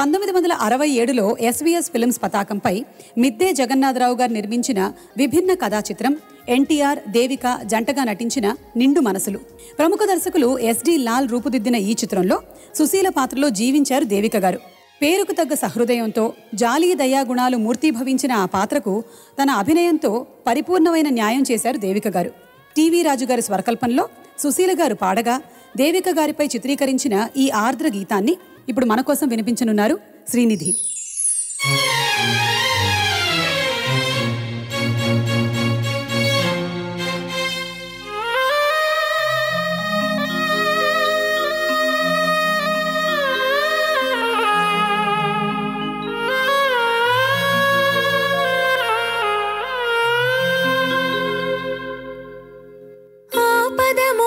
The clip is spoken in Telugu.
పంతొమ్మిది వందల అరవై ఏడులో ఎస్వీఎస్ ఫిల్మ్స్ పతాకంపై మిద్దే జగన్నాథరావు గారు నిర్మించిన విభిన్న కథా చిత్రం ఎన్టీఆర్ దేవిక జంటగా నటించిన నిండు మనసులు ప్రముఖ దర్శకులు ఎస్డి లాల్ రూపుదిద్దిన ఈ చిత్రంలో సుశీల పాత్రలో జీవించారు దేవిక గారు పేరుకు తగ్గ సహృదయంతో జాలి దయాగుణాలు మూర్తీభవించిన ఆ పాత్రకు తన అభినయంతో పరిపూర్ణమైన న్యాయం చేశారు దేవిక గారు టీవీ రాజు గారి స్వరకల్పంలో సుశీల గారు పాడగా దేవిక గారిపై చిత్రీకరించిన ఈ ఆర్ద్ర గీతాన్ని ఇప్పుడు మన కోసం వినిపించనున్నారు శ్రీనిధి ఆపదము